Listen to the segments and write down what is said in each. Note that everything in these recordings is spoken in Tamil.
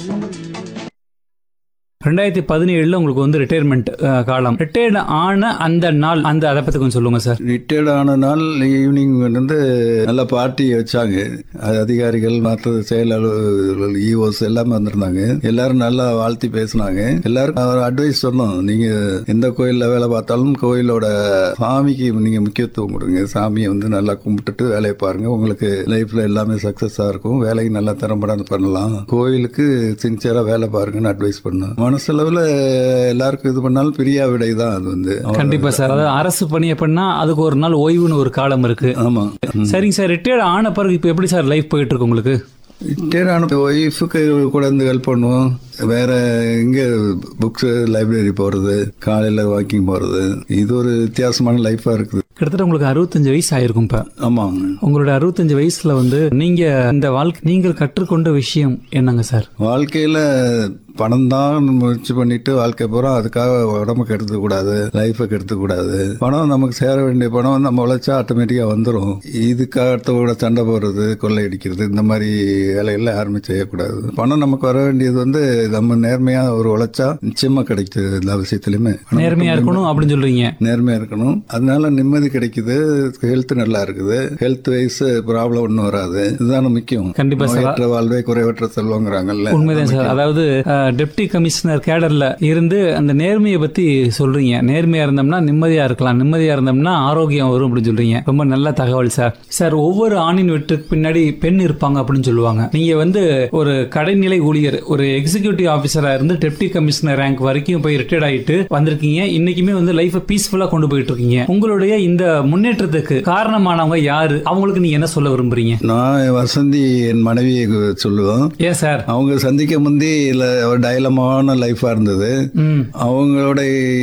ரெண்டாயிரத்தி பதினேழுல உங்களுக்கு வந்து ரிட்டையர்மெண்ட் காலம் ரிட்டையர்ட் ஆன அந்த நாள் அந்த அதை பத்தி கொஞ்சம் சொல்லுங்க சார் ரிட்டையர்ட் ஆன நாள் ஈவினிங் வந்து நல்ல பார்ட்டி வச்சாங்க அது அதிகாரிகள் மற்ற செயலாளர்கள் இஓஸ் எல்லாமே வந்திருந்தாங்க எல்லாரும் நல்லா வாழ்த்தி பேசினாங்க எல்லாருக்கும் ஒரு அட்வைஸ் சொன்னோம் நீங்க எந்த கோயில்ல வேலை பார்த்தாலும் கோயிலோட சாமிக்கு நீங்க முக்கியத்துவம் கொடுங்க சாமியை வந்து நல்லா கும்பிட்டுட்டு வேலையை பாருங்க உங்களுக்கு லைஃப்ல எல்லாமே சக்சஸா இருக்கும் வேலைக்கு நல்லா திறம்பட பண்ணலாம் கோயிலுக்கு சின்சியரா வேலை பாருங்கன்னு அட்வைஸ் பண்ணோம் மனசளவுல எல்லாருக்கும் இது பண்ணாலும் பிரியா விடை தான் அது வந்து கண்டிப்பா சார் அதாவது அரசு பணி எப்படின்னா அதுக்கு ஒரு நாள் ஓய்வுன்னு ஒரு காலம் இருக்கு ஆமா சரிங்க சார் ரிட்டையர்ட் ஆன பிறகு இப்போ எப்படி சார் லைஃப் போயிட்டு இருக்கு உங்களுக்கு ரிட்டையர்ட் ஆன ஒய்ஃபுக்கு கூட இருந்து ஹெல்ப் பண்ணுவோம் வேற இங்க புக்ஸ் லைப்ரரி போறது காலையில வாக்கிங் போறது இது ஒரு வித்தியாசமான லைஃபா இருக்குது கிட்டத்தட்ட உங்களுக்கு அறுபத்தஞ்சு வயசு ஆயிருக்கும் இப்ப ஆமாங்க உங்களோட அறுபத்தஞ்சு வயசுல வந்து நீங்க இந்த வாழ்க்கை நீங்கள் கற்றுக்கொண்ட விஷயம் என்னங்க சார் வாழ்க்கையில பணம் தான் முயற்சி பண்ணிட்டு வாழ்க்கை பூரா அதுக்காக உடம்பு கெடுத்துக்க கூடாது லைஃபை கெடுத்துக்க கூடாது பணம் நமக்கு சேர வேண்டிய பணம் நம்ம உழைச்சா ஆட்டோமேட்டிக்கா வந்துடும் இதுக்காக அடுத்தவங்களோட சண்டை போடுறது கொள்ளையடிக்கிறது இந்த மாதிரி வேலையெல்லாம் யாருமே செய்யக்கூடாது பணம் நமக்கு வர வேண்டியது வந்து நம்ம நேர்மையா ஒரு உழைச்சா நிச்சயமா கிடைக்குது எல்லா விஷயத்திலுமே பணம் நேர்மையா இருக்கணும் அப்படின்னு சொல்றீங்க நேர்மையா இருக்கணும் அதனால நிம்மதி கிடைக்குது ஹெல்த் நல்லா இருக்குது ஹெல்த் வைஸ் ப்ராப்ளம் ஒன்றும் வராது இதுதான முக்கியம் கண்டிப்பா சார். நோயற்ற வாழ்வே குறைவற்ற செல்வங்கிறாங்கல்ல உண்மைதான் சார் அதாவது டெப்டி கமிஷனர் கேடர்ல இருந்து அந்த நேர்மையை பத்தி சொல்றீங்க நேர்மையா இருந்தோம்னா நிம்மதியா இருக்கலாம் நிம்மதியா இருந்தோம்னா ஆரோக்கியம் வரும் அப்படின்னு சொல்றீங்க ரொம்ப நல்ல தகவல் சார் சார் ஒவ்வொரு ஆணின் வெற்றுக்கு பின்னாடி பெண் இருப்பாங்க அப்படின்னு சொல்லுவாங்க நீங்க வந்து ஒரு கடைநிலை ஊழியர் ஒரு எக்ஸிகியூட்டிவ் ஆபீசரா இருந்து டெப்டி கமிஷனர் ரேங்க் வரைக்கும் போய் ரிட்டையர்ட் ஆயிட்டு வந்திருக்கீங்க இன்னைக்குமே வந்து லைஃபை பீஸ்ஃபுல்லா கொண்டு போயிட்டு இருக்கீங்க உங்களுடைய இந்த முன்னேற்றத்துக்கு காரணமானவங்க யாரு அவங்களுக்கு நீங்க என்ன சொல்ல விரும்புறீங்க நான் வசந்தி என் மனைவியை சொல்லுவோம் ஏன் சார் அவங்க சந்திக்க முந்தி இல்ல ஒரு டைலமான லைஃபா இருந்தது ம் அவங்களோட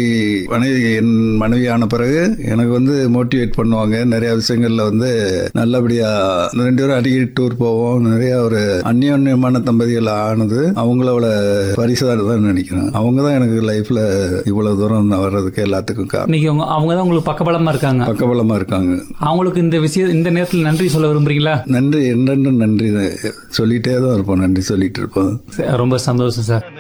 மனைவி என் மனைவி ஆன பிறகு எனக்கு வந்து மோட்டிவேட் பண்ணுவாங்க நிறைய விஷயங்கள்ல வந்து நல்லபடியா ரெண்டு பேரும் அடிக்கடி டூர் போவோம் நிறைய ஒரு அந்யோன்யமான தம்பதிகள் ஆனது அவங்களோட பரிசாக தான் நினைக்கிறேன் அவங்க தான் எனக்கு லைஃப்ல இவ்வளவு தூரம் நான் வர்றதுக்கு எல்லாத்துக்கும் காரணம் இன்னைக்கு அவங்க அவங்க தான் உங்களுக்கு பக்கபலமா இருக்காங்க பக்கபலமா இருக்காங்க அவங்களுக்கு இந்த விஷயம் இந்த நேரத்தில் நன்றி சொல்ல விரும்புறீங்களா நன்றி என்னென்று நன்றி சொல்லிட்டே தான் இருப்போம் நன்றி சொல்லிட்டு இருப்போம் சரி, ரொம்ப சந்தோஷம் சார்